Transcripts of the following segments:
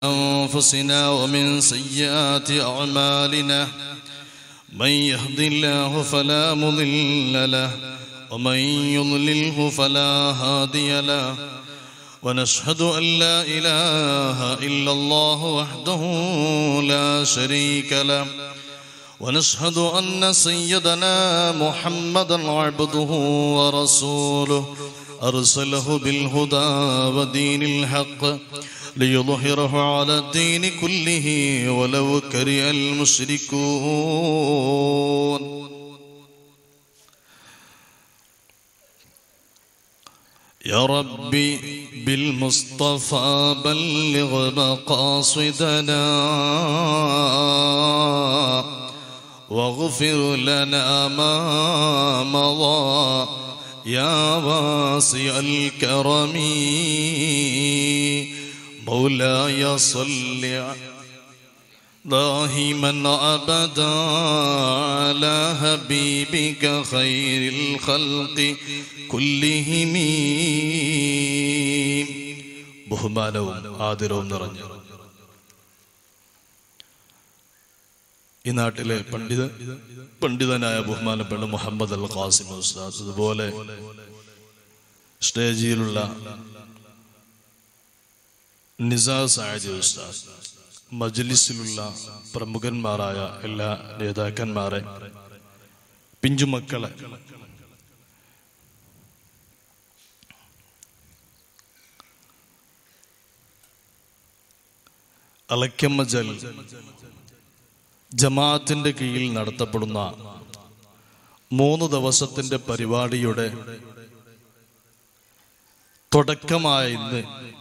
أنفسنا ومن سيئات أعمالنا من يهد الله فلا مضل له ومن يضلله فلا هادي له ونشهد أن لا إله إلا الله وحده لا شريك له ونشهد أن سيدنا محمدا عبده ورسوله أرسله بالهدى ودين الحق ليظهره على الدين كله ولو كره المشركون يا ربي بالمصطفى بلغ مقاصدنا واغفر لنا ما مضى يا واسع الكرم مولاي صل دائما ابدا على حبيبك خير الخلق كلهم ബഹുമാനവും ആദരവും നിറഞ്ഞു ഈ നാട്ടിലെ പണ്ഡിത പണ്ഡിതനായ ബഹുമാനപ്പെട്ട മുഹമ്മദ് അൽ ഖാസിം ഉസ്താദ് അതുപോലെ സ്റ്റേജിലുള്ള നിസാ സാജി ഉസ്താദ് മജ്ലിസിലുള്ള പ്രമുഖന്മാരായ എല്ലാ നേതാക്കന്മാരെ പിഞ്ചുമക്കളെ അലക്കമ്മജൽ ജമാഅത്തിന്റെ കീഴിൽ നടത്തപ്പെടുന്ന മൂന്ന് ദിവസത്തിന്റെ പരിപാടിയുടെ തുടക്കമായ ഇന്ന്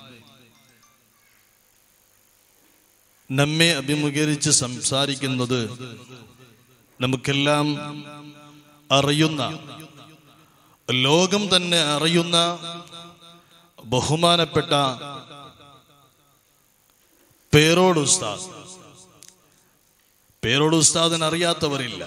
നമ്മെ അഭിമുഖീകരിച്ച് സംസാരിക്കുന്നത് നമുക്കെല്ലാം അറിയുന്ന ലോകം തന്നെ അറിയുന്ന ബഹുമാനപ്പെട്ട പേരോട് ഉസ്താദ് പേരോട് ഉസ്താദിന് അറിയാത്തവരില്ല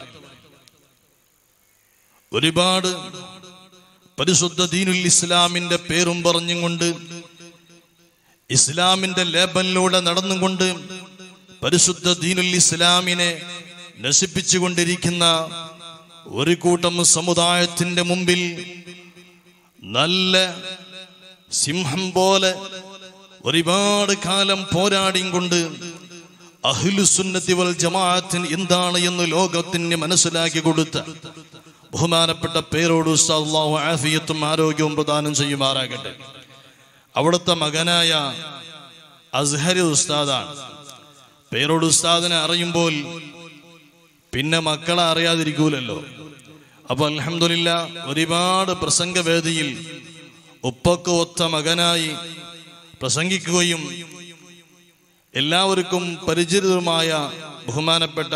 ഒരുപാട് പരിശുദ്ധ ദീനുൽ ഇസ്ലാമിന്റെ പേരും പറഞ്ഞും കൊണ്ട് ഇസ്ലാമിന്റെ ലേബലിലൂടെ നടന്നുകൊണ്ട് പരിശുദ്ധ ദീനുൽ ഇസ്ലാമിനെ നശിപ്പിച്ചുകൊണ്ടിരിക്കുന്ന ഒരു കൂട്ടം സമുദായത്തിന്റെ മുമ്പിൽ നല്ല സിംഹം പോലെ ഒരുപാട് കാലം പോരാടിയും കൊണ്ട് അഹ്ലുസുന്നത്തി വൽ ജമാഅത്തിന് എന്താണ് എന്ന് ലോകത്തിന് മനസ്സിലാക്കി കൊടുത്ത ബഹുമാനപ്പെട്ട പേരോട് അള്ളാഹു ആഫിയത്തും ആരോഗ്യവും പ്രദാനം ചെയ്യുമാറാകട്ടെ അവിടുത്തെ മകനായ അസ്ഹരി ഉസ്താദാണ് പേരോട് ഉസ്താദിനെ അറിയുമ്പോൾ പിന്നെ മക്കളെ അറിയാതിരിക്കൂലല്ലോ അപ്പൊ അലഹമില്ല ഒരുപാട് പ്രസംഗവേദിയിൽ ഉപ്പക്ക് ഒത്ത മകനായി പ്രസംഗിക്കുകയും എല്ലാവർക്കും പരിചിതവുമായ ബഹുമാനപ്പെട്ട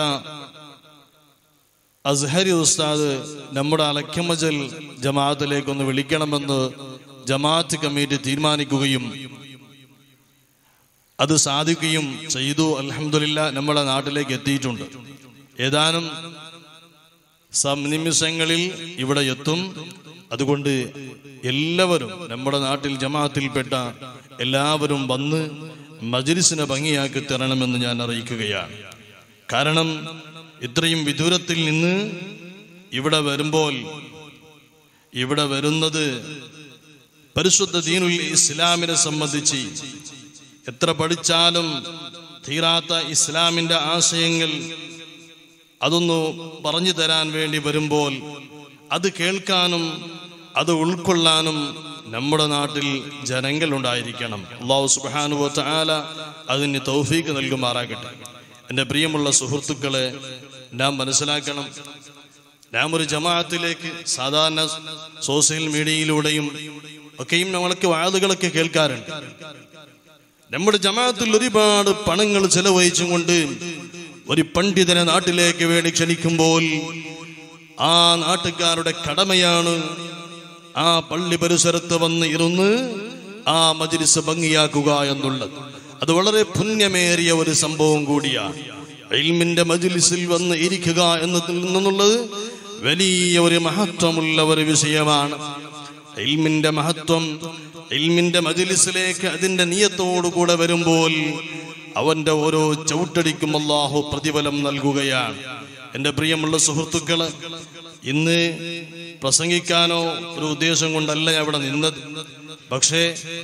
അസ്ഹരി ഉസ്താദ് നമ്മുടെ അലക്കമജൽ ജമാഅത്തിലേക്കൊന്ന് വിളിക്കണമെന്ന് ജമാഅത്ത് കമ്മിറ്റി തീരുമാനിക്കുകയും അത് സാധിക്കുകയും ചെയ്തു അലഹമില്ല നമ്മുടെ നാട്ടിലേക്ക് എത്തിയിട്ടുണ്ട് ഏതാനും നിമിഷങ്ങളിൽ ഇവിടെ എത്തും അതുകൊണ്ട് എല്ലാവരും നമ്മുടെ നാട്ടിൽ ജമാഅത്തിൽപ്പെട്ട എല്ലാവരും വന്ന് മജ്ലിസിനെ ഭംഗിയാക്കി തരണമെന്ന് ഞാൻ അറിയിക്കുകയാണ് കാരണം ഇത്രയും വിദൂരത്തിൽ നിന്ന് ഇവിടെ വരുമ്പോൾ ഇവിടെ വരുന്നത് പരിശുദ്ധ ദീനുൽ ഇസ്ലാമിനെ സംബന്ധിച്ച് എത്ര പഠിച്ചാലും തീരാത്ത ഇസ്ലാമിന്റെ ആശയങ്ങൾ അതൊന്നു പറഞ്ഞു തരാൻ വേണ്ടി വരുമ്പോൾ അത് കേൾക്കാനും അത് ഉൾക്കൊള്ളാനും നമ്മുടെ നാട്ടിൽ ജനങ്ങൾ ഉണ്ടായിരിക്കണം അള്ളാഹു സുബാനുവ ആല അതിന് തൗഫീക്ക് നൽകുമാറാകട്ടെ എൻ്റെ പ്രിയമുള്ള സുഹൃത്തുക്കളെ നാം മനസ്സിലാക്കണം നാം ഒരു ജമാഅത്തിലേക്ക് സാധാരണ സോഷ്യൽ മീഡിയയിലൂടെയും ഒക്കെയും നമ്മൾക്ക് വാതുകളൊക്കെ കേൾക്കാറുണ്ട് നമ്മുടെ ജമാഅത്തിൽ ഒരുപാട് പണങ്ങൾ ചെലവഴിച്ചും കൊണ്ട് ഒരു പണ്ഡിതനെ നാട്ടിലേക്ക് വേണ്ടി ക്ഷണിക്കുമ്പോൾ ആ നാട്ടുകാരുടെ കടമയാണ് ആ പള്ളി പരിസരത്ത് വന്ന് ഇരുന്ന് ആ മജിലിസ് ഭംഗിയാക്കുക എന്നുള്ളത് അത് വളരെ പുണ്യമേറിയ ഒരു സംഭവം കൂടിയാണ് ഇൽമിന്റെ മജിലിസിൽ വന്ന് ഇരിക്കുക എന്നതിൽ നിന്നുള്ളത് വലിയ ഒരു മഹത്വമുള്ള ഒരു വിഷയമാണ് ഇൽമിന്റെ മഹത്വം ഇൽമിന്റെ മജിലിസിലേക്ക് അതിന്റെ നിയത്തോടു കൂടെ വരുമ്പോൾ അവന്റെ ഓരോ ചവിട്ടടിക്കും അള്ളാഹു പ്രതിഫലം നൽകുകയാണ് എൻ്റെ പ്രിയമുള്ള സുഹൃത്തുക്കള് ഇന്ന് പ്രസംഗിക്കാനോ ഒരു ഉദ്ദേശം കൊണ്ടല്ല ഞാൻ ഇവിടെ നിന്നത് പക്ഷേ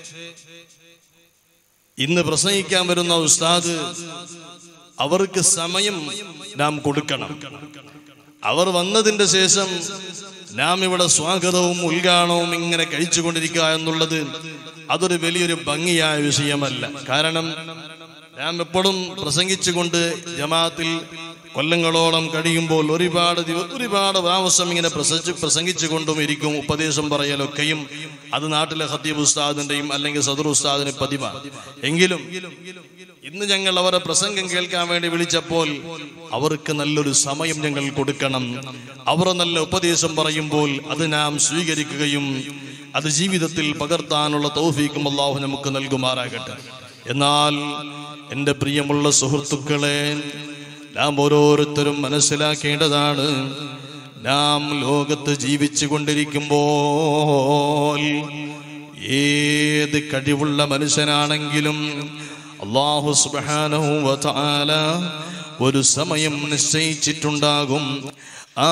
ഇന്ന് പ്രസംഗിക്കാൻ വരുന്ന ഉസ്താദ് അവർക്ക് സമയം നാം കൊടുക്കണം അവർ വന്നതിന്റെ ശേഷം നാം ഇവിടെ സ്വാഗതവും ഉദ്ഘാടനവും ഇങ്ങനെ കഴിച്ചുകൊണ്ടിരിക്കുക എന്നുള്ളത് അതൊരു വലിയൊരു ഭംഗിയായ വിഷയമല്ല കാരണം നാം എപ്പോഴും പ്രസംഗിച്ചുകൊണ്ട് ജമാഅത്തിൽ കൊല്ലങ്ങളോളം കഴിയുമ്പോൾ ഒരുപാട് ദിവ- ഒരുപാട് പ്രാവശ്യം ഇങ്ങനെ പ്രസംഗിച്ച് പ്രസംഗിച്ചുകൊണ്ടും ഇരിക്കും ഉപദേശം പറയലൊക്കെയും അത് നാട്ടിലെ ഹത്തീബ് ഉസ്താദിന്റെയും അല്ലെങ്കിൽ സദർ ഉസ്താദിന് പതിവാണ് എങ്കിലും ഇന്ന് ഞങ്ങൾ അവരെ പ്രസംഗം കേൾക്കാൻ വേണ്ടി വിളിച്ചപ്പോൾ അവർക്ക് നല്ലൊരു സമയം ഞങ്ങൾ കൊടുക്കണം അവർ നല്ല ഉപദേശം പറയുമ്പോൾ അത് നാം സ്വീകരിക്കുകയും അത് ജീവിതത്തിൽ പകർത്താനുള്ള തൗഫീക്കും അള്ളാഹു നമുക്ക് നൽകുമാറാകട്ടെ എന്നാൽ എൻ്റെ പ്രിയമുള്ള സുഹൃത്തുക്കളെ നാം ഓരോരുത്തരും മനസ്സിലാക്കേണ്ടതാണ് നാം ലോകത്ത് ജീവിച്ചു കൊണ്ടിരിക്കുമ്പോൾ ഏത് കഴിവുള്ള മനുഷ്യനാണെങ്കിലും അള്ളാഹു സുബ്ഹാനഹു വ തആല ഒരു സമയം നിശ്ചയിച്ചിട്ടുണ്ടാകും ആ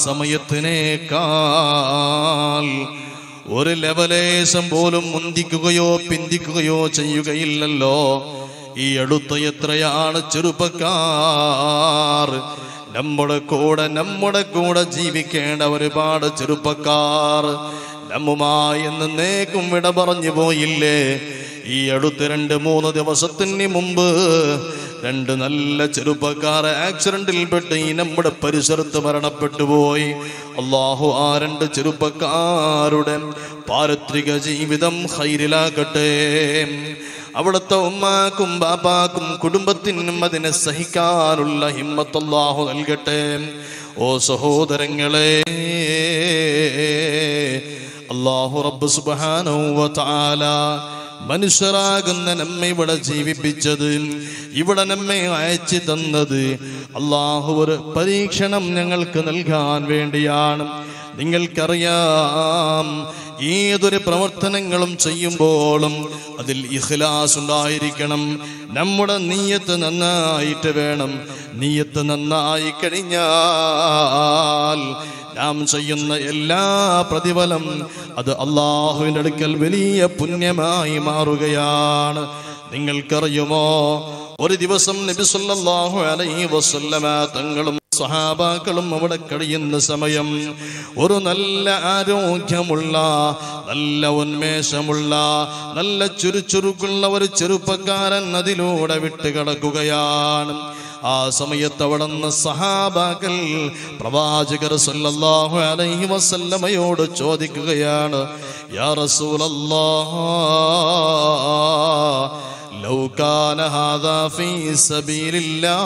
സമയത്തിനേക്കാൾ ഒരു ലെവലേശം പോലും മുന്തിക്കുകയോ പിന്തിക്കുകയോ ചെയ്യുകയില്ലല്ലോ ഈ അടുത്ത എത്രയാണ് ചെറുപ്പക്കാർ നമ്മുടെ കൂടെ നമ്മുടെ കൂടെ ജീവിക്കേണ്ട ഒരുപാട് ചെറുപ്പക്കാർ നമ്മുമായി എന്ന് നേക്കും വിട പറഞ്ഞു പോയില്ലേ ഈ അടുത്ത രണ്ട് മൂന്ന് ദിവസത്തിന് മുമ്പ് രണ്ട് നല്ല ചെറുപ്പക്കാർ ആക്സിഡന്റിൽപ്പെട്ട് ഈ നമ്മുടെ പരിസരത്ത് മരണപ്പെട്ടു പോയി അള്ളാഹു ആ രണ്ട് ചെറുപ്പക്കാരുടെ പാരത്രിക ജീവിതം ഹൈരിലാക്കട്ടെ അവിടുത്തെ ഉമ്മാക്കും ബാപ്പാക്കും കുടുംബത്തിനും അതിനെ സഹിക്കാനുള്ള ഹിമ്മത്ത് അല്ലാഹു നൽകട്ടെ ഓ സഹോദരങ്ങളെ അള്ളാഹു റബ്ബ് സുബ്ഹാനഹു വ തആല മനുഷ്യരാകുന്ന നമ്മെ ഇവിടെ ജീവിപ്പിച്ചത് ഇവിടെ നമ്മെ അയച്ചു തന്നത് അള്ളാഹു ഒരു പരീക്ഷണം ഞങ്ങൾക്ക് നൽകാൻ വേണ്ടിയാണ് നിങ്ങൾക്കറിയാം ഏതൊരു പ്രവർത്തനങ്ങളും ചെയ്യുമ്പോഴും അതിൽ ഇഖ്ലാസ് ഉണ്ടായിരിക്കണം നമ്മുടെ നീയത്ത് നന്നായിട്ട് വേണം നീയത്ത് നന്നായി കഴിഞ്ഞാൽ നാം ചെയ്യുന്ന എല്ലാ പ്രതിഫലം അത് അള്ളാഹുവിൻ്റെ അടുക്കൽ വലിയ പുണ്യമായി മാറുകയാണ് നിങ്ങൾക്കറിയുമോ ഒരു ദിവസം നബി സല്ലല്ലാഹു അലൈഹി വസല്ലമ തങ്ങളും സഹാബാക്കളും അവിടെ കഴിയുന്ന സമയം ഒരു നല്ല ആരോഗ്യമുള്ള നല്ല ഉന്മേഷമുള്ള നല്ല ചുരുചുരുക്കുള്ള ഒരു ചെറുപ്പക്കാരൻ അതിലൂടെ വിട്ടുകിടക്കുകയാണ് ആ സമയത്ത് അവിടുന്ന് സഹാബാക്കൾ പ്രവാചകർ സല്ലല്ലാഹു അലൈഹി വസല്ലമയോട് ചോദിക്കുകയാണ് യാ റസൂലല്ലാഹ് لو كان هذا في سبيل الله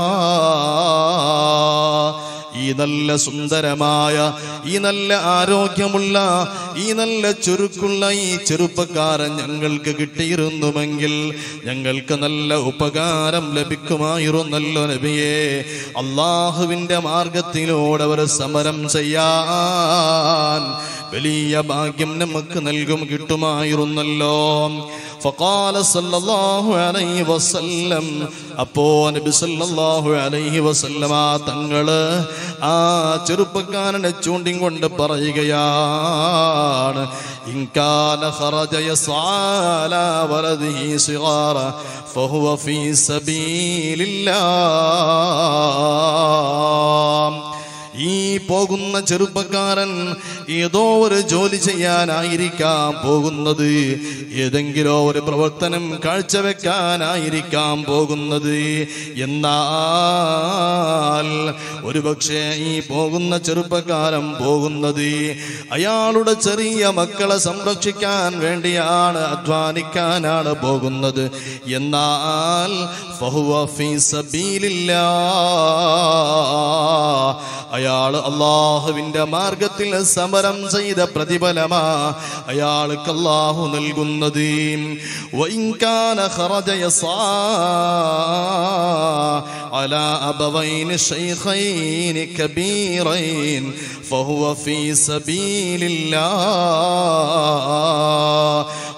ഈ നല്ല സുന്ദരമായ ഈ നല്ല ആരോഗ്യമുള്ള ഈ നല്ല ചുരുക്കുള്ള ഈ ചെറുപ്പക്കാരൻ ഞങ്ങൾക്ക് കിട്ടിയിരുന്നുവെങ്കിൽ ഞങ്ങൾക്ക് നല്ല ഉപകാരം ലഭിക്കുമായിരുന്നല്ലോ നബിയെ അള്ളാഹുവിന്റെ മാർഗത്തിലൂടെ അവർ സമരം ചെയ്യാൻ വലിയ ഭാഗ്യം നമുക്ക് നൽകും കിട്ടുമായിരുന്നല്ലോ فقال صلى الله عليه وسلم അപ്പോ നബി സല്ലല്ലാഹു അലൈഹി വസല്ലമ തങ്ങള് ആ ചെറുപ്പക്കാരനെ ചൂണ്ടിയും കൊണ്ട് പറയുകയാണ് ഇൻകാന ഖറജ യസ്ആല വലദിഹി സിഗാറ ഫഹുവ ഫീ സബീലില്ലാഹ് ഈ പോകുന്ന ചെറുപ്പക്കാരൻ ഏതോ ഒരു ജോലി ചെയ്യാനായിരിക്കാം പോകുന്നത് ഏതെങ്കിലോ ഒരു പ്രവർത്തനം കാഴ്ചവെക്കാനായിരിക്കാം പോകുന്നത് എന്നാൽ ഒരുപക്ഷെ ഈ പോകുന്ന ചെറുപ്പക്കാരൻ പോകുന്നത് അയാളുടെ ചെറിയ മക്കളെ സംരക്ഷിക്കാൻ വേണ്ടിയാണ് അധ്വാനിക്കാനാണ് പോകുന്നത് എന്നാൽ ഫഹുവ ഫീ സബീലില്ലാഹ് അയാൾ അള്ളാഹുവിന്റെ മാർഗത്തിൽ സമരം ചെയ്ത പ്രതിഫലമാ അയാൾക്ക് അള്ളാഹു നൽകുന്നത് വൈകാന ഖറജ യസാ على أبوين شيخين كبيرين فهو في سبيل الله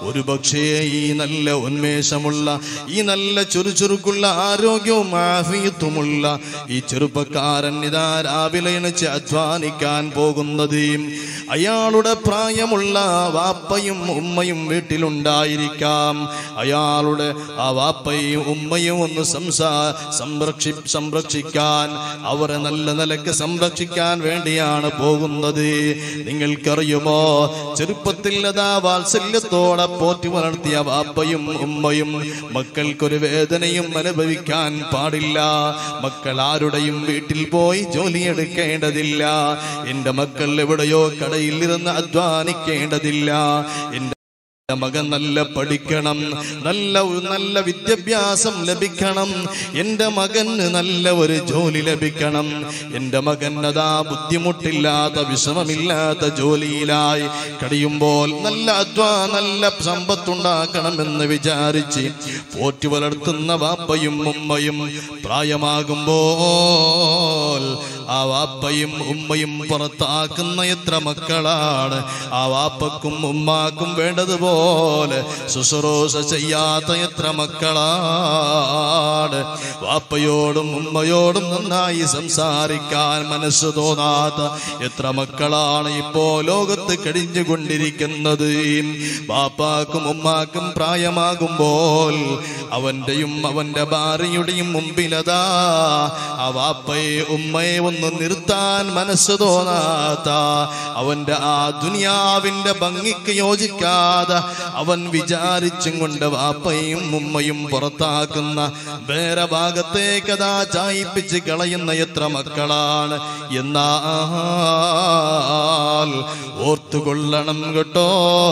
ഒരു പക്ഷേ ഈ നല്ല ഉന്മേഷമുള്ള ഈ നല്ല ചുറുചുറുക്കുള്ള ആരോഗ്യവും ആഫിയത്തുമുള്ള ഈ ചെറുപ്പക്കാരൻ ഇതാ രാവിലെ എണിച്ച് അധ്വാനിക്കാൻ പോകുന്നത് അയാളുടെ പ്രായമുള്ള വാപ്പയും ഉമ്മയും വീട്ടിലുണ്ടായിരിക്കാം അയാളുടെ ആ വാപ്പയും ഉമ്മയും ഒന്ന് സംസാ സംരക്ഷി സംരക്ഷിക്കാൻ അവരെ നല്ല നിലക്ക് സംരക്ഷിക്കാൻ വേണ്ടിയാണ് പോകുന്നത് നിങ്ങൾക്കറിയുമോ ചെറുപ്പത്തിൽ അതാ വാത്സല്യത്തോടെ പോറ്റി വളർത്തിയ വാപ്പയും ഉമ്മയും മക്കൾക്കൊരു വേദനയും അനുഭവിക്കാൻ പാടില്ല മക്കൾ ആരുടെയും വീട്ടിൽ പോയി ജോലിയെടുക്കേണ്ടതില്ല എന്റെ മക്കൾ എവിടെയോ കടയിൽ ഇരുന്ന് അധ്വാനിക്കേണ്ടതില്ല എന്റെ എന്റെ മകൻ നല്ല പഠിക്കണം നല്ല നല്ല വിദ്യാഭ്യാസം ലഭിക്കണം എൻ്റെ മകന് നല്ല ഒരു ജോലി ലഭിക്കണം എൻ്റെ മകൻ അതാ ബുദ്ധിമുട്ടില്ലാത്ത വിഷമമില്ലാത്ത ജോലിയിലായി കഴിയുമ്പോൾ നല്ല അധ്വാ നല്ല സമ്പത്തുണ്ടാക്കണമെന്ന് വിചാരിച്ച് പോറ്റി വളർത്തുന്ന വാപ്പയും ഉമ്മയും പ്രായമാകുമ്പോൾ ആ വാപ്പയും ഉമ്മയും പുറത്താക്കുന്ന എത്ര മക്കളാണ് ആ വാപ്പക്കും ഉമ്മാക്കും വേണ്ടതുപോലെ ശുശ്രൂഷ ചെയ്യാത്ത എത്ര മക്കളാണ് വാപ്പയോടും ഉമ്മയോടും നന്നായി സംസാരിക്കാൻ മനസ്സ് തോന്നാത്ത എത്ര മക്കളാണ് ഇപ്പോ ലോകത്ത് കഴിഞ്ഞുകൊണ്ടിരിക്കുന്നത് വാപ്പാക്കും ഉമ്മാക്കും പ്രായമാകുമ്പോൾ അവന്റെയും അവന്റെ ഭാര്യയുടെയും മുമ്പിലതാ ആ വാപ്പയെ ഉമ്മയെ ഒന്ന് നിർത്താൻ മനസ്സ് തോന്നാത്ത അവന്റെ ആ ദുനിയാവിന്റെ ഭംഗിക്ക് യോജിക്കാതെ അവൻ വിചാരിച്ചും കൊണ്ട് വാപ്പയും ഉമ്മയും പുറത്താക്കുന്ന വേറെ ഭാഗത്തേക്ക് അതാ ചായിപ്പിച്ച് കളയുന്ന എത്ര മക്കളാണ് എന്നാൽ ഓർത്തുകൊള്ളണം കേട്ടോ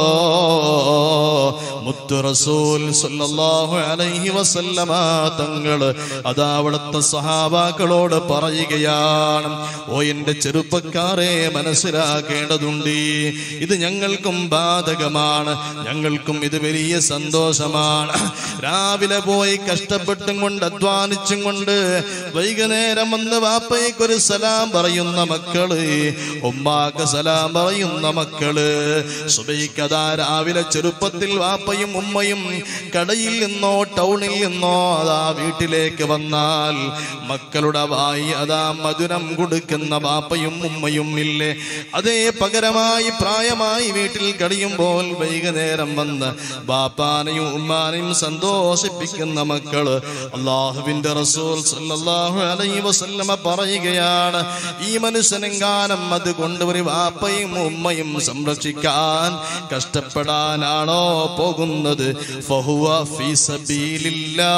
മുത്തു റസൂൽ സല്ലല്ലാഹു അലൈഹി വസല്ലമ തങ്ങള് അതാ അവിടുത്തെ സഹാബാക്കളോട് പറയുകയാണ് ഓ എന്റെ ചെറുപ്പക്കാരെ മനസ്സിലാക്കേണ്ടതുണ്ട് ഇത് ഞങ്ങൾക്കും ബാധകമാണ് ഞങ്ങൾക്കും ഇത് വലിയ സന്തോഷമാണ് രാവിലെ പോയി കഷ്ടപ്പെട്ടും കൊണ്ട് അധ്വാനിച്ചും കൊണ്ട് വൈകുന്നേരം വന്ന് വാപ്പയ്ക്കൊരു സലാം പറയുന്ന മക്കള് ഉമ്മാക്ക് സലാം പറയുന്ന മക്കള് സുബൈക്കതാ രാവിലെ ചെറുപ്പത്തിൽ വാപ്പയും ഉമ്മയും കടയിൽ നിന്നോ ടൗണിൽ നിന്നോ അതാ വീട്ടിലേക്ക് വന്നാൽ മക്കളുടെ വായി അതാ മധുരം കൊടുക്കുന്ന വാപ്പയും ഉമ്മയും ഇല്ലേ അതേ പകരമായി പ്രായമായി വീട്ടിൽ കഴിയുമ്പോൾ വൈകുന്നേരം വന്ന് ബാപ്പാനെയും ഉമ്മാനെയും സന്തോഷിപ്പിക്കുന്ന മക്കള് അള്ളാഹുവിന്റെ റസൂൽ സല്ലല്ലാഹു അലൈഹി വസല്ലമ പറയുകയാണ് ഈ മനുഷ്യനെങ്കാനം അത് കൊണ്ടുവരി വാപ്പയും ഉമ്മയും സംരക്ഷിക്കാൻ കഷ്ടപ്പെടാനാണോ പോകുന്നത് ഫഹുവ ഫീ സബീലില്ലാ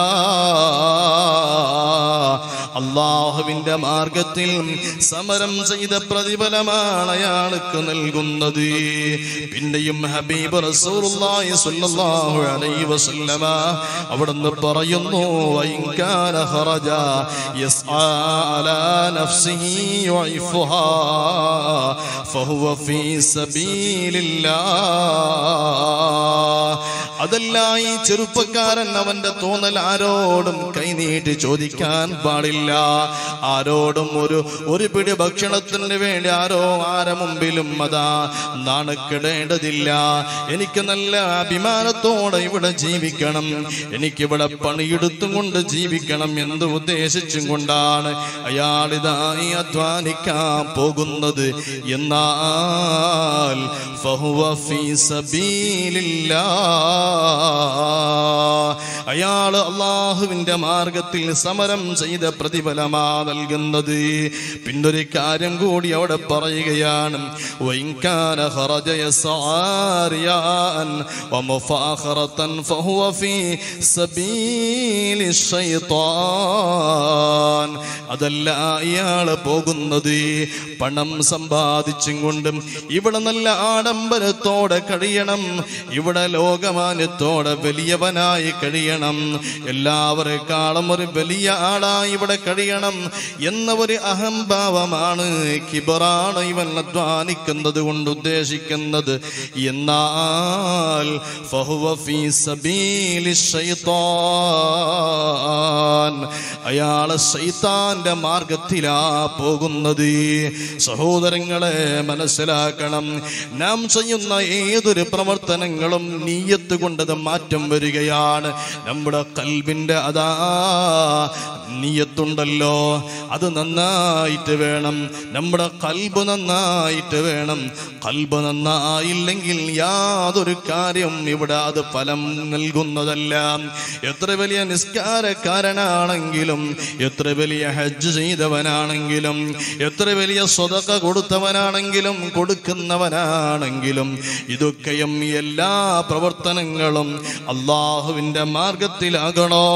അള്ളാഹുവിന്റെ മാർഗത്തിൽ സമരം ചെയ്ത പ്രതിഫലമാണ് അയാൾക്ക് നൽകുന്നത് പിന്നെയും ഹബീബ് റസൂലുള്ളാഹി സ്വല്ലല്ലാഹു അലൈഹി വസല്ലമ അവിടുന്ന് പറയുന്നു വൈകാന ഖറജ യസ്ആ അലാ നഫ്സിഹി യുഇഫുഹാ ഫഹുവ ഫീ സബീലില്ലാ അതല്ല ഈ ചെറുപ്പക്കാരൻ അവന്റെ തോന്നൽ ആരോടും കൈനീട്ടി ചോദിക്കാൻ പാടില്ല ആരോടും ഒരു ഒരു പിടി ഭക്ഷണത്തിന് വേണ്ടി ആരോ ആരെ മുമ്പിലും അതാ നാണക്കിടേണ്ടതില്ല എനിക്ക് നല്ല അഭിമാനത്തോടെ ഇവിടെ ജീവിക്കണം എനിക്കിവിടെ പണിയെടുത്തും കൊണ്ട് ജീവിക്കണം എന്ന് ഉദ്ദേശിച്ചും കൊണ്ടാണ് അയാൾ ഇതായി അധ്വാനിക്കാൻ പോകുന്നത് എന്നാൽ ഫഹുവ ഫീ സബീലില്ലാ അയാള് അള്ളാഹുവിന്റെ മാർഗത്തിൽ സമരം ചെയ്ത പ്രതിഫലമാ നൽകുന്നത് പിന്നൊരു കാര്യം കൂടി അവിടെ പറയുകയാണ് വൈകാന ഖറജ യസ്ആരിയാൻ വമുഫാഖറതൻ ഫഹുവ ഫീ സബീലി ശൈത്താൻ അതല്ല അയാള് പോകുന്നത് പണം സമ്പാദിച്ചും കൊണ്ടും ഇവിടെ നല്ല ആഡംബരത്തോടെ കഴിയണം ഇവിടെ ലോകമാന്യത്തോടെ വലിയവനായി കഴിയണം എല്ലാവരെക്കാളും ഒരു വലിയ ആളായി ഇവിടെ കഴിയണം എന്ന ഒരു അഹംഭാവമാണ് കിബറാണ് ഇവൻ അധ്വാനിക്കുന്നത് കൊണ്ട് ഉദ്ദേശിക്കുന്നത് എന്നാൽ ഫഹുവ ഫീ സബീലി ശൈത്താൻ അയാളെ സൈത്താന്റെ മാർഗത്തിലാ പോകുന്നത് സഹോദരങ്ങളെ മനസ്സിലാക്കണം നാം ചെയ്യുന്ന ഏതൊരു പ്രവർത്തനങ്ങളും നീയത്ത് കൊണ്ടത് മാറ്റം വരികയാണ് നമ്മുടെ കൽബിന്റെ അതാ നീയത്തുണ്ടല്ലോ അത് നന്നായിട്ട് വേണം നമ്മുടെ കൽബ് നന്നായിട്ട് വേണം കൽബ് നന്നായില്ലെങ്കിൽ യാതൊരു കാര്യം ഇവിടെ അത് ഫലം നൽകുന്നതല്ല എത്ര വലിയ നിസ്കാരക്കാരനാണെങ്കിലും എത്ര വലിയ ഹജ്ജ് ചെയ്തവനാണെങ്കിലും എത്ര വലിയ സ്വതക്ക കൊടുത്തവനാണെങ്കിലും കൊടുക്കുന്നവനാണെങ്കിലും ഇതൊക്കെയും എല്ലാ പ്രവർത്തനങ്ങളും അള്ളാഹുവിന്റെ മാർഗത്തിലാകണോ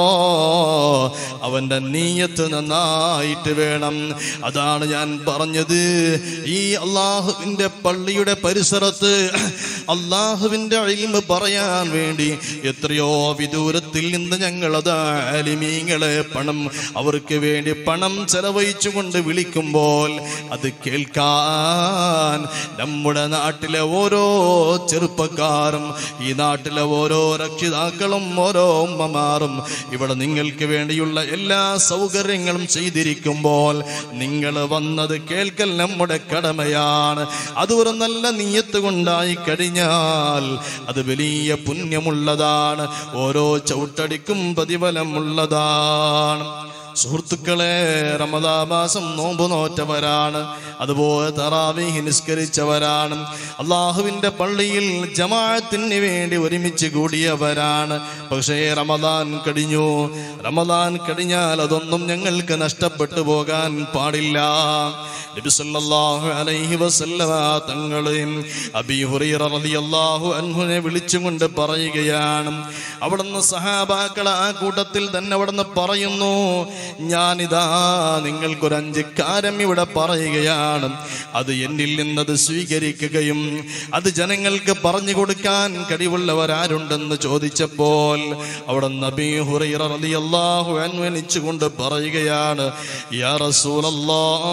അവന്റെ നീയത്ത് നന്നായിട്ട് വേണം അതാണ് ഞാൻ പറഞ്ഞത് ഈ അള്ളാഹുവിന്റെ പള്ളിയുടെ പരിസരത്ത് അള്ളാഹുവിന്റെ ഇൽമ പറയാൻ വേണ്ടി എത്രയോ വിദൂരത്തിൽ നിന്ന് ഞങ്ങൾ അതാ അലിമീങ്ങളെ പണം അവർക്ക് വേണ്ടി പണം ചെലവഴിച്ചുകൊണ്ട് വിളിക്കുമ്പോൾ അത് കേൾക്കാൻ നമ്മുടെ നാട്ടിലെ ഓരോ ചെറുപ്പക്കാരും ഈ നാട്ടിലെ ഓരോ രക്ഷിതാക്കളും ഓരോ ഉമ്മമാരും ഇവിടെ നിങ്ങൾക്ക് വേണ്ടിയുള്ള എല്ലാ സൗകര്യങ്ങളും ചെയ്തിരിക്കുമ്പോൾ നിങ്ങൾ വന്നത് കേൾക്കൽ നമ്മുടെ കടമയാണ് അത് ഒരു നല്ല നീയത്ത് കൊണ്ടായി കഴിഞ്ഞാൽ അത് വലിയ പുണ്യമുള്ളതാണ് ഓരോ ചവിട്ടടിക്കും പ്രതിഫലമുള്ളതാണ് സുഹൃത്തുക്കളെ റമദാ മാസം നോമ്പ് നോറ്റവരാണ് അതുപോലെ തറാവീഹ് നിസ്കരിച്ചവരാണ് അള്ളാഹുവിന്റെ പള്ളിയിൽ ജമാഅത്തിന് വേണ്ടി ഒരുമിച്ച് കൂടിയവരാണ് പക്ഷേ റമദാൻ കഴിഞ്ഞു റമദാൻ കഴിഞ്ഞാൽ അതൊന്നും ഞങ്ങൾക്ക് നഷ്ടപ്പെട്ടു പോകാൻ പാടില്ല നബി സല്ലല്ലാഹു അലൈഹി വസല്ലമ തങ്ങളെയും അബീ ഹുറൈറ റളിയല്ലാഹു അൻഹുനെ വിളിച്ചുകൊണ്ട് പറയുകയാണ് അവിടുന്ന് സഹാബാക്കൾ ആ കൂട്ടത്തിൽ തന്നെ അവിടുന്ന് പറയുന്നു ഞാനിതാ നിങ്ങൾക്കൊരു അഞ്ച് കാര്യം ഇവിടെ പറയുകയാണ് അത് എന്നിൽ നിന്നത് സ്വീകരിക്കുകയും അത് ജനങ്ങൾക്ക് പറഞ്ഞു കൊടുക്കാൻ കഴിവുള്ളവരാരുണ്ടെന്ന് ചോദിച്ചപ്പോൾ അവിടെ നബി ഹുറൈറ റളിയല്ലാഹു അൻഹു എണിച്ചുകൊണ്ട് പറയുകയാണ് യാ റസൂലല്ലാഹ്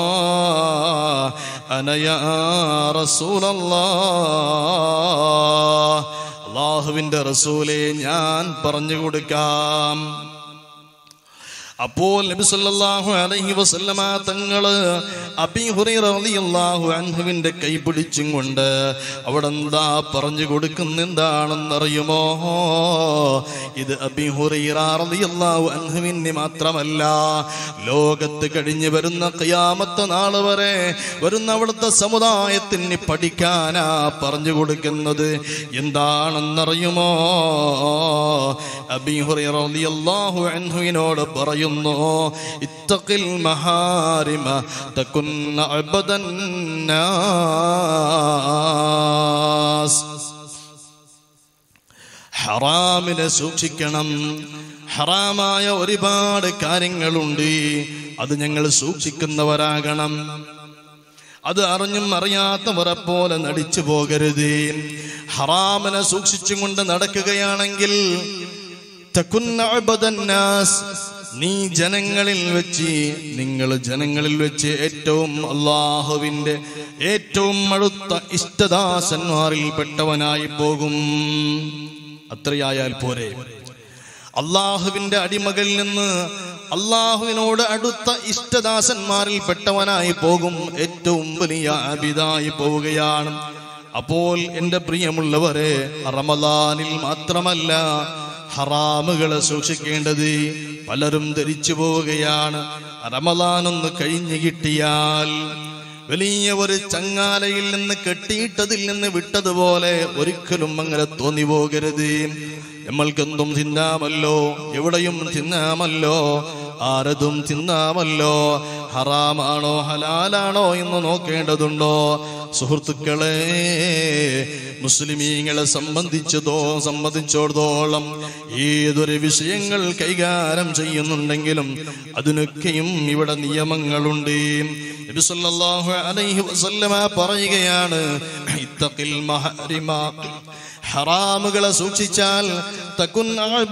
അന യാ റസൂലല്ലാഹ് അള്ളാഹുവിന്റെ റസൂലെ ഞാൻ പറഞ്ഞു കൊടുക്കാം അപ്പോൾ നബി സല്ലല്ലാഹു അലൈഹി വസല്ലമ തങ്ങള് അബീ ഹുറൈറ റളിയല്ലാഹു അൻഹുവിന്റെ കൈ പിടിച്ചും കൊണ്ട് അവിടെ എന്താ പറഞ്ഞു കൊടുക്കുന്ന എന്താണെന്നറിയുമോ ഇത് അബീ ഹുറൈറ റളിയല്ലാഹു അൻഹുവിന് മാത്രമല്ല ലോകത്ത് കഴിഞ്ഞ് വരുന്ന ഖിയാമത്ത് നാൾ വരെ വരുന്ന അവിടുത്തെ സമുദായത്തിന് പഠിക്കാനാ പറഞ്ഞു കൊടുക്കുന്നത് എന്താണെന്നറിയുമോ അബീ ഹുറൈറ റളിയല്ലാഹു അൻഹുവിനോട് പറയുന്നു ഇത്തഖിൽ മഹാരിമ തകുൻ അബദൻ നാസ് ഹറാമിനെ സൂക്ഷിക്കണം ഹറാമായ ഒരുപാട് കാര്യങ്ങളുണ്ട് അത് ഞങ്ങൾ സൂക്ഷിക്കുന്നവരാകണം അത് അറിഞ്ഞും അറിയാത്തവരെ പോലെ നടിച്ചു പോകരുത് ഹറാമിനെ സൂക്ഷിച്ചും കൊണ്ട് നടക്കുകയാണെങ്കിൽ തകുന്ന അബദന്നാസ് നീ ജനങ്ങളിൽ വെച്ച് നിങ്ങൾ ജനങ്ങളിൽ വെച്ച് ഏറ്റവും അള്ളാഹുവിന്റെ ഏറ്റവും അടുത്ത ഇഷ്ടദാസന്മാരിൽ പെട്ടവനായി പോകും അത്രയായാൽ പോരെ അള്ളാഹുവിന്റെ അടിമകളിൽ നിന്ന് അള്ളാഹുവിനോട് അടുത്ത ഇഷ്ടദാസന്മാരിൽ പെട്ടവനായി പോകും ഏറ്റവും വലിയ അബിതായി പോവുകയാണ് അപ്പോൾ എൻ്റെ പ്രിയമുള്ളവരെ റമദാനിൽ മാത്രമല്ല ഹറാമുകളെ സൂക്ഷിക്കേണ്ടത് പലരും ധരിച്ചു പോവുകയാണ് റമദാനൊന്ന് കഴിഞ്ഞു കിട്ടിയാൽ വലിയ ഒരു ചങ്ങാലയിൽ നിന്ന് കെട്ടിയിട്ടതിൽ നിന്ന് വിട്ടതുപോലെ ഒരിക്കലും അങ്ങനെ തോന്നി പോകരുത് നമ്മൾക്കെന്തും തിന്നാമല്ലോ എവിടെയും തിന്നാമല്ലോ ആരതും തിന്നാമല്ലോ ഹറാമാണോ ഹലാലാണോ എന്ന് നോക്കേണ്ടതുണ്ടോ സുഹൃത്തുക്കളെ മുസ്ലിമീങ്ങളെ സംബന്ധിച്ചതോ സംബന്ധിച്ചിടത്തോളം ഏതൊരു വിഷയങ്ങൾ കൈകാര്യം ചെയ്യുന്നുണ്ടെങ്കിലും അതിനൊക്കെയും ഇവിടെ നിയമങ്ങളുണ്ട് നബി സല്ലല്ലാഹു അലൈഹി വസല്ലമ പറയുകയാണ് ഇത്തഖിൽ മഹരിമ ഹറാമുകളെ സൂക്ഷിച്ചാൽ തകുൻ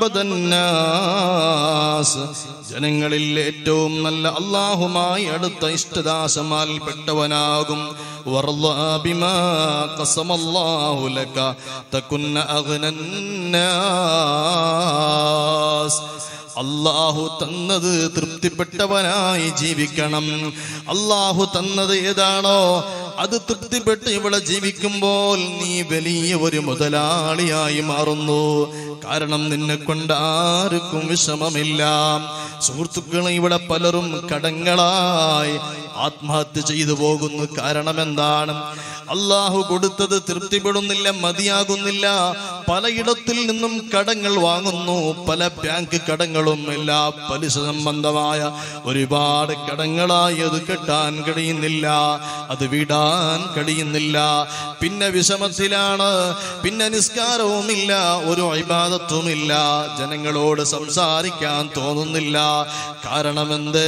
അഅ്ബദന്നാസ് ജനങ്ങളിൽ ഏറ്റവും നല്ല അള്ളാഹുമായി അടുത്ത ഇഷ്ടദാസമാൽ പെട്ടവനാകും വർളാ ബിമാ ഖസമല്ലാഹു ലക തകുൻ അഗ്നന്നാസ് അള്ളാഹു തന്നത് തൃപ്തിപ്പെട്ടവനായി ജീവിക്കണം അള്ളാഹു തന്നത് ഏതാണോ അത് തൃപ്തിപ്പെട്ട് ഇവിടെ ജീവിക്കുമ്പോൾ നീ വലിയ ഒരു മുതലാളിയായി മാറുന്നു കാരണം നിന്നെ കൊണ്ട് ആർക്കും വിഷമമില്ല സുഹൃത്തുക്കളെ ഇവിടെ പലരും കടങ്ങളായി ആത്മഹത്യ ചെയ്തു പോകുന്നു കാരണം എന്താണ് അള്ളാഹു കൊടുത്തത് തൃപ്തിപ്പെടുന്നില്ല മതിയാകുന്നില്ല പലയിടത്തിൽ നിന്നും കടങ്ങൾ വാങ്ങുന്നു പല ബാങ്ക് കടങ്ങളും എല്ലാ പലിശ സംബന്ധമായ ഒരുപാട് കടങ്ങളായി അത് കെട്ടാൻ കഴിയുന്നില്ല അത് വിടാൻ കഴിയുന്നില്ല പിന്നെ വിഷമത്തിലാണ് പിന്നെ നിസ്കാരവുമില്ല ഒരു ഇബാദത്തുമില്ല ജനങ്ങളോട് സംസാരിക്കാൻ തോന്നുന്നില്ല കാരണം എന്തേ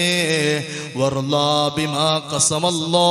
വർലാബിമാ കസമല്ലോ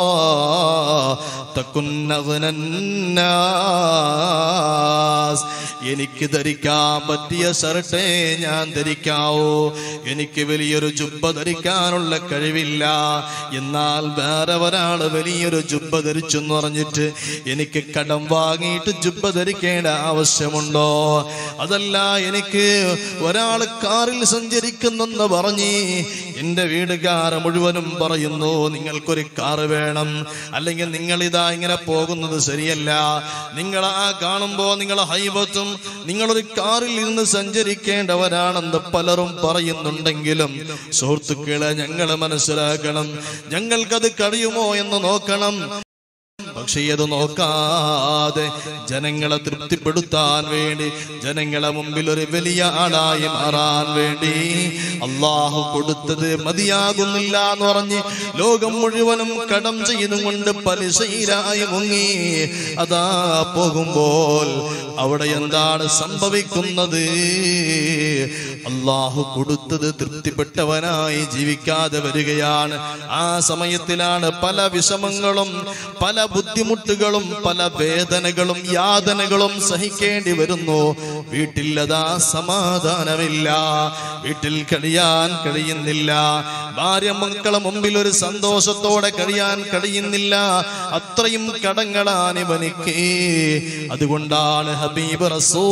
തക്കുന്നവനാസ് എനിക്ക് ധരിക്കാൻ പറ്റിയ ഷർട്ടേ ഞാൻ ധരിക്കാവൂ എനിക്ക് വലിയൊരു ജുബ്ബ ധരിക്കാനുള്ള കഴിവില്ല എന്നാൽ വേറെ ഒരാള് വലിയൊരു ജുബ്ബ ധരിച്ചു എന്ന് പറഞ്ഞിട്ട് എനിക്ക് കടം വാങ്ങിയിട്ട് ജുബ്ബ ധരിക്കേണ്ട ആവശ്യമുണ്ടോ അതല്ല എനിക്ക് ഒരാൾ കാറിൽ സഞ്ചരിക്കുന്നെന്ന് പറഞ്ഞ് എന്റെ വീടുകാർ മുഴുവനും പറയുന്നു നിങ്ങൾക്കൊരു കാറ് വേണം അല്ലെങ്കിൽ നിങ്ങൾ ഇതാ ഇങ്ങനെ പോകുന്നത് ശരിയല്ല നിങ്ങൾ ആ കാണുമ്പോ നിങ്ങൾ ഹൈബത്തും നിങ്ങളൊരു കാറിൽ ഇരുന്ന് സഞ്ചരിക്കേണ്ടവരാണെന്ന് പലരും പറയുന്നുണ്ടെങ്കിലും സുഹൃത്തുക്കളെ ഞങ്ങൾ മനസ്സിലാക്കണം ഞങ്ങൾക്കത് കഴിയുമോ എന്ന് നോക്കണം പക്ഷേ അത് നോക്കാതെ ജനങ്ങളെ തൃപ്തിപ്പെടുത്താൻ വേണ്ടി ജനങ്ങളെ മുമ്പിൽ ഒരു വലിയ ആളായി മാറാൻ വേണ്ടി അള്ളാഹു കൊടുത്തത് മതിയാകുന്നില്ല എന്ന് പറഞ്ഞ് ലോകം മുഴുവനും കടം ചെയ്തുകൊണ്ട് പലിശയിലായി മുങ്ങി അതാ പോകുമ്പോൾ അവിടെ എന്താണ് സംഭവിക്കുന്നത് അള്ളാഹു കൊടുത്തത് തൃപ്തിപ്പെട്ടവനായി ജീവിക്കാതെ വരികയാണ് ആ സമയത്തിലാണ് പല വിഷമങ്ങളും പല ബുദ്ധിമുട്ടുകളും പല വേദനകളും യാതനകളും സഹിക്കേണ്ടി വരുന്നു വീട്ടിൽ അതാ സമാധാനമില്ല വീട്ടിൽ കഴിയാൻ കഴിയുന്നില്ല ഭാര്യ മക്കളെ മുമ്പിൽ ഒരു സന്തോഷത്തോടെ കഴിയാൻ കഴിയുന്നില്ല അത്രയും കടങ്ങളാണ് ഇവനിക്ക് അതുകൊണ്ടാണ് ഹബീബ്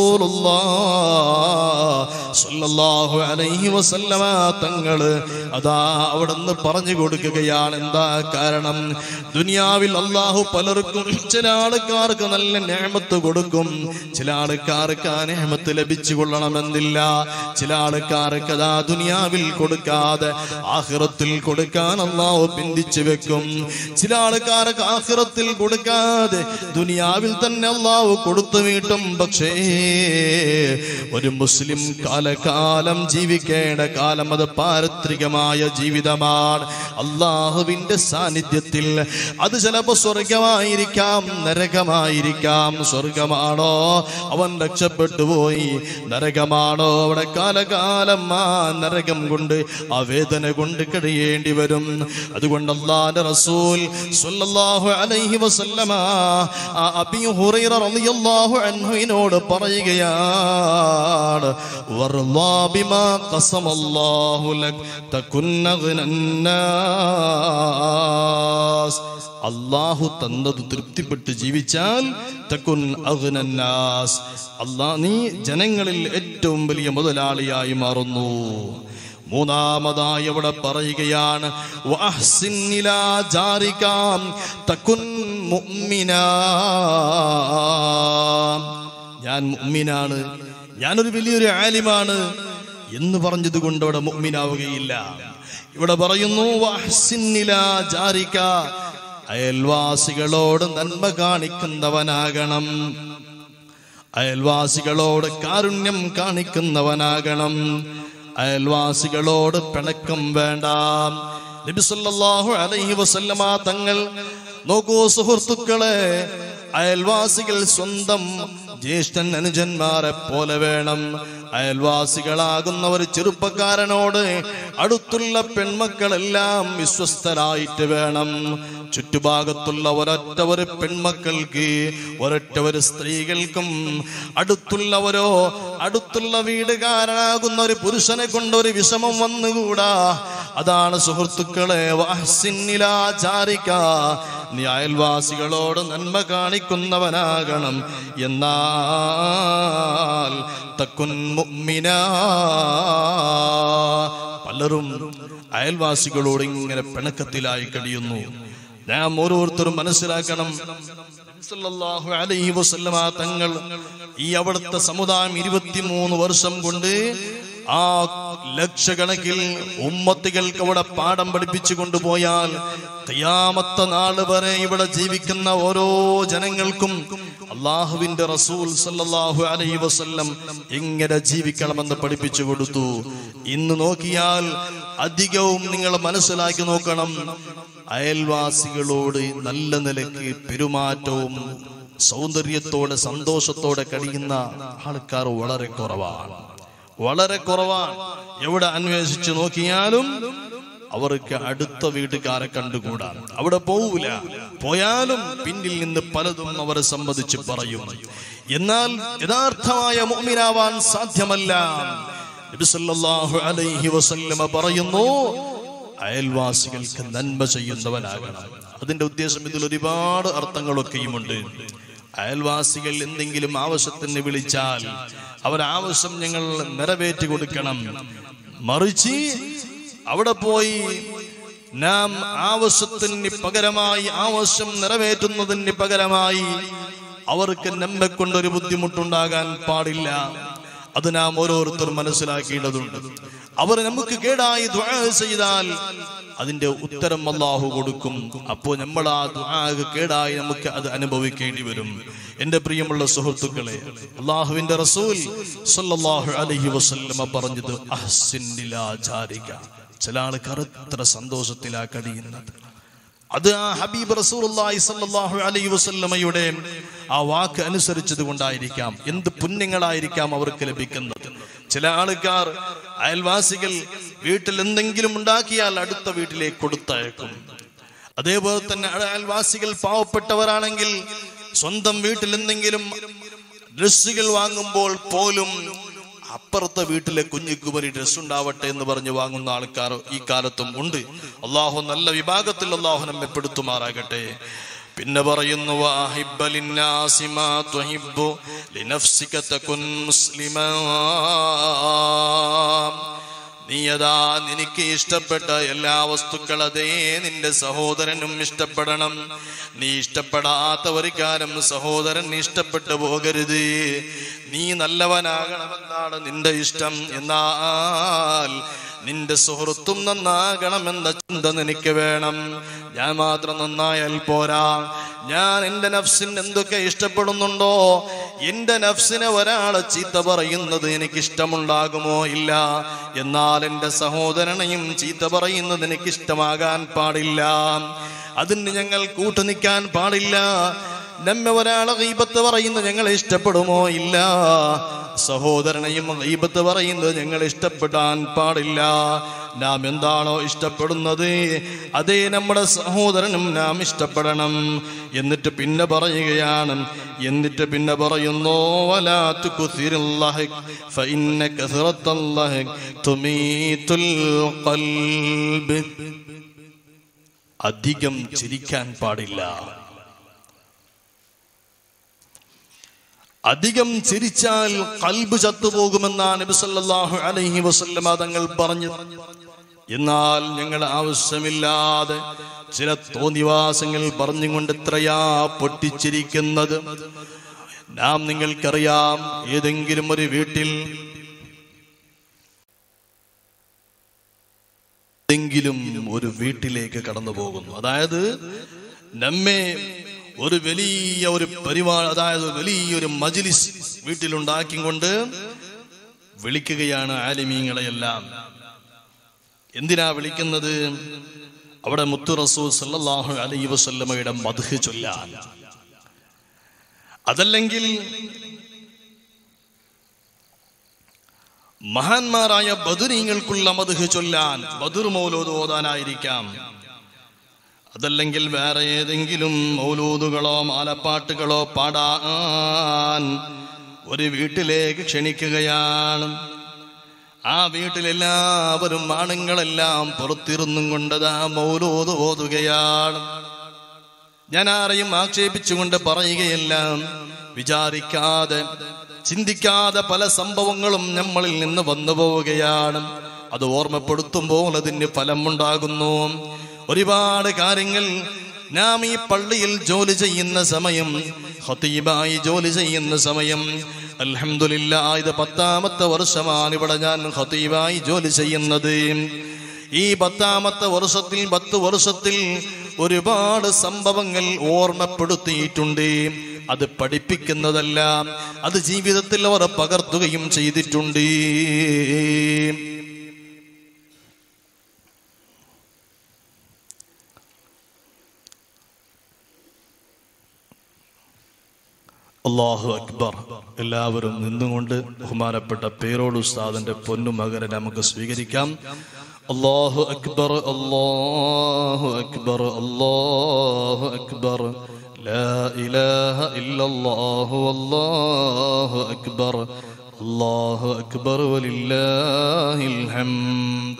റസൂലുള്ളാഹു അലൈഹി വസല്ലമ തങ്ങള് അതാ അവിടുന്ന് പറഞ്ഞു കൊടുക്കുകയാണ് എന്താ കാരണം ദുനിയാവിൽ അള്ളാഹു പലർക്കും ചില ആൾക്കാർക്ക് നല്ല നേമത്ത് കൊടുക്കും ചില ആൾക്കാർക്ക് ആ നേമത്ത് ലഭിച്ചു കൊള്ളണമെന്നില്ല ചില ആൾക്കാർക്ക് അതാ ദുനിയാവിൽ കൊടുക്കാതെ ആഹ്റത്തിൽ കൊടുക്കാൻ അള്ളാഹു പിന്തിച്ചു വെക്കും ചില ആൾക്കാർക്ക് ആഹ്റത്തിൽ കൊടുക്കാതെ ദുനിയാവിൽ തന്നെ അള്ളാഹു കൊടുത്തു വീട്ടും പക്ഷേ ഒരു മുസ്ലിം കാലകാലം ജീവിക്കേണ്ട കാലം അത് പാരത്രികമായ ജീവിതമാണ് അള്ളാഹുവിന്റെ സാന്നിധ്യത്തിൽ അത് ചിലപ്പോ സ്വർഗമായിരിക്കാം നരകമായിരിക്കാം സ്വർഗമാണോ അവൻ രക്ഷപ്പെട്ടു പോയി നരകമാണോ അവിടെ കാലകാലം ആ നരകം കൊണ്ട് ആ വേദന കൊണ്ട് കഴിയേണ്ടി വരും അതുകൊണ്ട് അള്ളാന്റെ റസൂൽ സ്വല്ലല്ലാഹു അലൈഹി വസല്ലമ ആ അബീ ഹുറൈറ റളിയല്ലാഹു അൻഹുവിനോട് പറയുകയാണ് വർളാ ബിമാ ഖസമല്ലാഹു ലക് തകുന്ന ഗുനന്നാസ് അള്ളാഹു തന്നത് തൃപ്തിപ്പെട്ട് ജീവിച്ചാൽ തക്കുൻ അഗ്നന്നാസ് അല്ലാ നീ ജനങ്ങളിൽ ഏറ്റവും വലിയ മുതലാളിയായി മാറുന്നു മൂന്നാമതായി അവിടെ പറയുകയാണ് വഅഹ്സിൻ ഇലാ ജാരികാം തകുൻ മുഅ്മിനാ ഞാൻ മുഅ്മിനാണ് ഞാനൊരു വലിയൊരു ആലിമാണ് എന്ന് പറഞ്ഞത് കൊണ്ട് അവിടെ മുഅ്മിനാവുകയില്ല ഇവിടെ പറയുന്നു വഅഹ്സിൻ ഇലാ ജാരിക അയൽവാസികളോട് നന്മ കാണിക്കുന്നവനാകണം അയൽവാസികളോട് കാരുണ്യം കാണിക്കുന്നവനാകണം അയൽവാസികളോട് പിണക്കം വേണ്ട നബി സല്ലല്ലാഹു അലൈഹി വസല്ലമ തങ്ങൾ നോക്കൂ സുഹൃത്തുക്കളെ അയൽവാസികൾ സ്വന്തം ജ്യേഷ്ഠൻ അനുജന്മാരെ പോലെ വേണം അയൽവാസികളാകുന്ന ഒരു ചെറുപ്പക്കാരനോട് അടുത്തുള്ള പെൺമക്കളെല്ലാം വിശ്വസ്തരായിട്ട് വേണം ചുറ്റുഭാഗത്തുള്ള ഒരൊറ്റ ഒരു പെൺമക്കൾക്ക് ഒരൊറ്റ ഒരു സ്ത്രീകൾക്കും അടുത്തുള്ളവരോ അടുത്തുള്ള വീടുകാരനാകുന്ന ഒരു പുരുഷനെ കൊണ്ട് ഒരു വിഷമം വന്നുകൂടാ അതാണ് സുഹൃത്തുക്കളെ വഅഹ്സിൻ ഇലാ ജാരിക. നീ അയൽവാസികളോട് നന്മ കാണിക്കുന്നവനാകണം എന്നാൽ തക്കുൻ മുഅ്മിന പലരും അയൽവാസികളോട് ഇങ്ങനെ പിണക്കത്തിലായി കഴിയുന്നു നാം ഓരോരുത്തരും മനസ്സിലാക്കണം സല്ലല്ലാഹു അലൈഹി വസല്ലമ തങ്ങൾ ഈ അവിടുത്തെ സമുദായം ഇരുപത്തിമൂന്ന് വർഷം കൊണ്ട് ആ ലക്ഷക്കണക്കിൽ ഉമ്മത്തികൾക്ക് അവിടെ പാഠം പഠിപ്പിച്ചു കൊണ്ടുപോയാൽ ഖിയാമത്ത നാള് വരെ ഇവിടെ ജീവിക്കുന്ന ഓരോ ജനങ്ങൾക്കും അള്ളാഹുവിന്റെ റസൂൽ സല്ലല്ലാഹു അലൈഹി വസല്ലം എങ്ങനെ ജീവിക്കണമെന്ന് പഠിപ്പിച്ചു കൊടുത്തു ഇന്ന് നോക്കിയാൽ അധികവും നിങ്ങൾ മനസ്സിലാക്കി നോക്കണം അയൽവാസികളോട് നല്ല നിലയ്ക്ക് പെരുമാറ്റവും സൗന്ദര്യത്തോടെ സന്തോഷത്തോടെ കഴിയുന്ന ആൾക്കാർ വളരെ കുറവാണ് വളരെ കുറവാണ് എവിടെ അന്വേഷിച്ചു നോക്കിയാലും അവർക്ക് അടുത്ത വീട്ടുകാരെ കണ്ടുകൂടാ അവിടെ പോവൂല പോയാലും പിന്നിൽ നിന്ന് പലതും അവരെ സംബന്ധിച്ച് പറയും എന്നാൽ യഥാർത്ഥമായ മുഅ്മിനാവാൻ സാധ്യമല്ല നബി സല്ലല്ലാഹു അലൈഹി വസല്ലമ പറയുന്നു അയൽവാസികൾക്ക് നന്മ ചെയ്യുന്നവനാകണം അതിന്റെ ഉദ്ദേശം ഇതിൽ ഒരുപാട് അർത്ഥങ്ങളൊക്കെയുമുണ്ട് അയൽവാസികൾ എന്തെങ്കിലും ആവശ്യത്തിന് വിളിച്ചാൽ അവരാവശ്യം ഞങ്ങൾ നിറവേറ്റി കൊടുക്കണം മറിച്ച് അവിടെ പോയി നാം ആവശ്യത്തിന് പകരമായി ആവശ്യം നിറവേറ്റുന്നതിന് പകരമായി അവർക്ക് നമ്മെ കൊണ്ടൊരു ബുദ്ധിമുട്ടുണ്ടാകാൻ പാടില്ല അത് നാം ഓരോരുത്തർ മനസ്സിലാക്കേണ്ടതുണ്ട് അവർ നമുക്ക് കേടായി ദുആ ചെയ്താൽ അതിന്റെ ഉത്തരം അള്ളാഹു കൊടുക്കും അപ്പോൾ നമ്മൾ ആ ദുആക്ക് കേടായി നമുക്ക് അത് അനുഭവിക്കേണ്ടി വരും എന്റെ പ്രിയമുള്ള സുഹൃത്തുക്കളെ അള്ളാഹുവിന്റെ റസൂൽ സല്ലല്ലാഹു അലൈഹി വസല്ലമ പറഞ്ഞത് അഹ്സിൻ ഇലാ ജാരിക ചില ആൾക്കാർ എത്ര സന്തോഷത്തിലാ കഴിയുന്നത് അത് ആ ഹബീബ് റസൂലുള്ളാഹി സ്വല്ലല്ലാഹു അലൈഹി വസല്ലമയുടെ ആ വാക്ക് അനുസരിച്ചത് കൊണ്ടായിരിക്കാം എന്ത് പുണ്യങ്ങളായിരിക്കാം അവർക്ക് ലഭിക്കുന്നത് ചില ആൾക്കാർ അയൽവാസികൾ വീട്ടിൽ എന്തെങ്കിലും ഉണ്ടാക്കിയാൽ അടുത്ത വീട്ടിലേക്ക് കൊടുത്തയക്കും അതേപോലെ തന്നെ അയൽവാസികൾ പാവപ്പെട്ടവരാണെങ്കിൽ സ്വന്തം വീട്ടിൽ എന്തെങ്കിലും ഡ്രസ്സുകൾ വാങ്ങുമ്പോൾ പോലും അപ്പുറത്തെ വീട്ടിലെ കുഞ്ഞിക്ക് ഒരു ഡ്രസ് ഉണ്ടാവട്ടെ എന്ന് പറഞ്ഞ് വാങ്ങുന്ന ആൾക്കാർ ഈ കാലത്തും ഉണ്ട് അള്ളാഹു നല്ല വിഭാഗത്തിൽ അള്ളാഹു നമ്മെ പെടുത്തുമാറാകട്ടെ പിന്നെ പറയുന്നു വാഹിബ്ബ ലിന്നാസി മാ തുഹിബ്ബു ലിനഫ്സിക തകുൻ മുസ്ലിമാ നീ അതാ നിനക്ക് ഇഷ്ടപ്പെട്ട എല്ലാ വസ്തുക്കൾ അതേ നിന്റെ സഹോദരനും ഇഷ്ടപ്പെടണം നീ ഇഷ്ടപ്പെടാത്ത ഒരു കാലം സഹോദരൻ ഇഷ്ടപ്പെട്ടു പോകരുത് നീ നല്ലവനാകണമെന്നാണ് നിന്റെ ഇഷ്ടം എന്നാൽ നിന്റെ സുഹൃത്തും നന്നാകണമെന്ന ചിന്ത നിനക്ക് വേണം ഞാൻ മാത്രം നന്നായാൽ പോരാ ഞാൻ എന്റെ നഫ്സിന് എന്തൊക്കെ ഇഷ്ടപ്പെടുന്നുണ്ടോ എന്റെ നഫ്സിനെ ഒരാളെ ചീത്ത പറയുന്നത് എനിക്ക് ഇഷ്ടമുണ്ടാകുമോ ഇല്ല എന്നാൽ എന്റെ സഹോദരനെയും ചീത്ത പറയുന്നത് എനിക്ക് ഇഷ്ടമാകാൻ പാടില്ല അതിന് ഞങ്ങൾ കൂട്ടുനിൽക്കാൻ പാടില്ല നമ്മെ ഒരാളെ ഗീബത്ത് പറയുന്നത് ഞങ്ങൾ ഇഷ്ടപ്പെടുമോ ഇല്ല സഹോദരനെയും ഗീബത്ത് പറയുന്നത് ഞങ്ങൾ ഇഷ്ടപ്പെടാൻ പാടില്ല നാം എന്താണോ ഇഷ്ടപ്പെടുന്നത് അതേ നമ്മുടെ സഹോദരനും നാം ഇഷ്ടപ്പെടണം എന്നിട്ട് പിന്നെ പറയുകയാണ് എന്നിട്ട് പിന്നെ പറയുന്നു വലാ തുക്സിറുൽ ലഹക് ഫഇന്ന കസറത്തൽ ലഹക് തുമീതുൽ ഖൽബ് അധികം ചിരിക്കാൻ പാടില്ല അധികം ചിരിച്ചാൽ കൽബ് ചത്തുപോകുമെന്നാണ് നബി സല്ലല്ലാഹു അലൈഹി വസല്ലമ തങ്ങൾ പറഞ്ഞു എന്നാൽ ഞങ്ങൾ ആവശ്യമില്ലാതെ ചില തോന്നിവാസങ്ങൾ പറഞ്ഞുകൊണ്ട് എത്രയാ പൊട്ടിച്ചിരിക്കുന്നത് നാം നിങ്ങൾക്കറിയാം ഏതെങ്കിലും ഒരു വീട്ടിൽ ഏതെങ്കിലും ഒരു വീട്ടിലേക്ക് കടന്നു പോകുന്നു അതായത് നമ്മെ ഒരു വലിയ ഒരു പരിപാടി അതായത് വലിയൊരു മജിലിസ് വീട്ടിലുണ്ടാക്കിക്കൊണ്ട് വിളിക്കുകയാണ് ആലിമീങ്ങളെയെല്ലാം എന്തിനാ വിളിക്കുന്നത് അവിടെ മുത്തു റസൂൽ സല്ലല്ലാഹു അലൈഹി വസല്ലമയുടെ മദ്ഹ് ചൊല്ലാൻ അതല്ലെങ്കിൽ മഹാന്മാരായ ബദുരീങ്ങൾക്കുള്ള മദ്ഹ് ചൊല്ലാൻ ബദുർ മൗലൂദ് ഓതാനായിരിക്കാം അതല്ലെങ്കിൽ വേറെ ഏതെങ്കിലും മൗലൂദുകളോ മാലപ്പാട്ടുകളോ പാടാൻ ഒരു വീട്ടിലേക്ക് ക്ഷണിക്കുകയാണ് ആ വീട്ടിലെല്ലാവരും ആണുങ്ങളെല്ലാം പുറത്തിരുന്നും കൊണ്ടതാ മൗലോത് ഓതുകയാണ് ഞാൻ ആരെയും ആക്ഷേപിച്ചുകൊണ്ട് പറയുകയല്ല വിചാരിക്കാതെ ചിന്തിക്കാതെ പല സംഭവങ്ങളും നമ്മളിൽ നിന്ന് വന്നു പോവുകയാണ് അത് ഓർമ്മപ്പെടുത്തുമ്പോൾ അതിന് ഫലമുണ്ടാകുന്നു ഒരുപാട് കാര്യങ്ങൾ നാം ഈ പള്ളിയിൽ ജോലി ചെയ്യുന്ന സമയം ഹത്തീബായി ജോലി ചെയ്യുന്ന സമയം അൽഹംദുലില്ലാ ഇത് പത്താമത്തെ വർഷമാണ് ഇവിടെ ഞാൻ ഹത്തീബായി ജോലി ചെയ്യുന്നത് ഈ പത്താമത്തെ വർഷത്തിൽ പത്ത് വർഷത്തിൽ ഒരുപാട് സംഭവങ്ങൾ ഓർമ്മപ്പെടുത്തിയിട്ടുണ്ട് അത് പഠിപ്പിക്കുന്നതല്ല അത് ജീവിതത്തിൽ അവർ പകർത്തുകയും ചെയ്തിട്ടുണ്ട് അള്ളാഹു അക്ബർ എല്ലാവരും നിന്നുകൊണ്ട് ബഹുമാനപ്പെട്ട പേരോട് ഉസ്താദിന്റെ പൊന്നുമകനെ നമുക്ക് സ്വീകരിക്കാം അള്ളാഹു അക്ബർ അള്ളാഹു അക്ബർ അള്ളാഹു അക്ബർ لا إله إلا الله والله أكبر الله أكبر ولله الحمد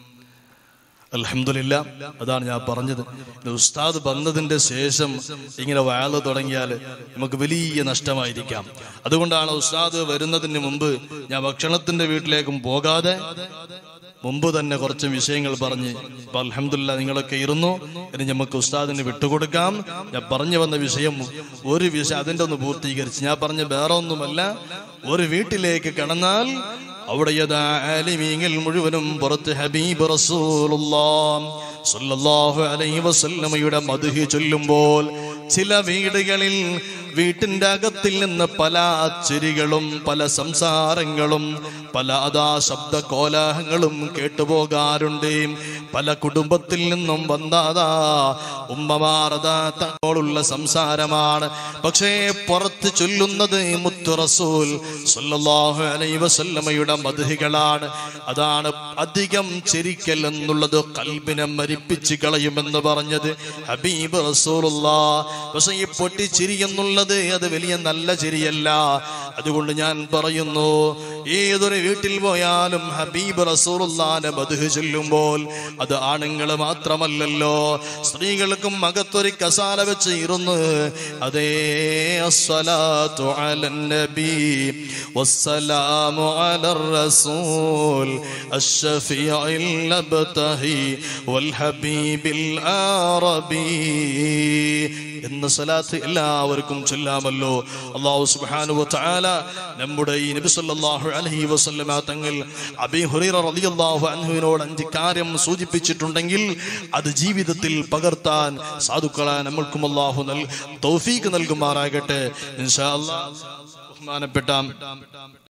അൽഹംദുലില്ല അതാണ് ഞാൻ പറഞ്ഞത് ഇത് ഉസ്താദ് വന്നതിന്റെ ശേഷം ഇങ്ങനെ വയല് തുടങ്ങിയാൽ നമുക്ക് വലിയ നഷ്ടമായിരിക്കാം അതുകൊണ്ടാണ് ഉസ്താദ് വരുന്നതിന് മുമ്പ് ഞാൻ ഭക്ഷണത്തിന്റെ വീട്ടിലേക്കും പോകാതെ മുമ്പ് തന്നെ കുറച്ച് വിഷയങ്ങൾ പറഞ്ഞ് ഇപ്പൊ അൽഹംദുലില്ല നിങ്ങളൊക്കെ ഇരുന്നു ഇനി നമുക്ക് ഉസ്താദിന് വിട്ടുകൊടുക്കാം ഞാൻ പറഞ്ഞു വന്ന വിഷയം ഒരു വിഷയം അതിന്റെ ഒന്ന് പൂർത്തീകരിച്ച് ഞാൻ പറഞ്ഞ വേറെ ഒന്നുമല്ല ഒരു വീട്ടിലേക്ക് കടന്നാൽ അവിടെ യഥാ ആലിമീങ്ങൾ മുഴുവനും പുറത്ത് ഹബീബ് റസൂലുള്ളാഹ് സ്വല്ലല്ലാഹു അലൈഹി വസല്ലമയുടെ മദ്ഹ് ചൊല്ലുമ്പോൾ ചില വീടുകളിൽ വീട്ടിന്റെ അകത്തിൽ നിന്ന് പല ചിരികളും പല സംസാരങ്ങളും പല അതാ ശബ്ദ കോലാഹങ്ങളും കേട്ടുപോകാറുണ്ട് പല കുടുംബത്തിൽ നിന്നും വന്നതാ ഉമ്മമാറതാ തങ്ങളോടുള്ള സംസാരമാണ് പക്ഷേ പുറത്ത് ചൊല്ലുന്നത് മുത്തു റസൂൽ സല്ലല്ലാഹു അലൈഹി വസല്ലമയുടെ മദ്ഹികളാണ് അതാണ് അധികം ചിരിക്കൽ എന്നുള്ളത് കൽബിനെ മരിപ്പിച്ച് കളയുമെന്ന് പറഞ്ഞത് ഹബീബ് റസൂലുള്ള പക്ഷെ ഈ പൊട്ടിച്ചിരി എന്നുള്ളത് അത് വലിയ നല്ല ചിരിയല്ല അതുകൊണ്ട് ഞാൻ പറയുന്നു ഏതൊരു വീട്ടിൽ പോയാലും ഹബീബ് റസൂലുള്ളാന്റെ മദ്ഹ് ചൊല്ലുമ്പോൾ അത് ആണുങ്ങൾ മാത്രമല്ലല്ലോ സ്ത്രീകൾക്കും അകത്തൊരു കസാല വെച്ച് ഇരുന്ന് അതേ അസ്സലാത്തു അലൻ നബി വസ്സലാമു അലർ റസൂൽ അഷ്ഫീഇൽ ലബ്തഹി വൽ ഹബീബിൽ ആറബി എന്ന സലാത്ത് എല്ലാവർക്കും ചൊല്ലാമല്ലോ അള്ളാഹു സുബ്ഹാനഹു വതആല നമ്മുടെ ഈ നബി സല്ലല്ലാഹു അലൈഹി വസല്ലമ തങ്ങൾ അബീ ഹുറൈറ റളിയല്ലാഹു അൻഹുവിനോട് അഞ്ച് കാര്യം സൂചിപ്പിച്ചിട്ടുണ്ടെങ്കിൽ അത് ജീവിതത്തിൽ പകർത്താൻ സാധുക്കളായ നമ്മൾക്കും അള്ളാഹു നൽ തൗഫീക്ക് നൽകുമാറാകട്ടെ ഇൻഷാ അല്ലാഹ് ബഹുമാനപ്പെട്ട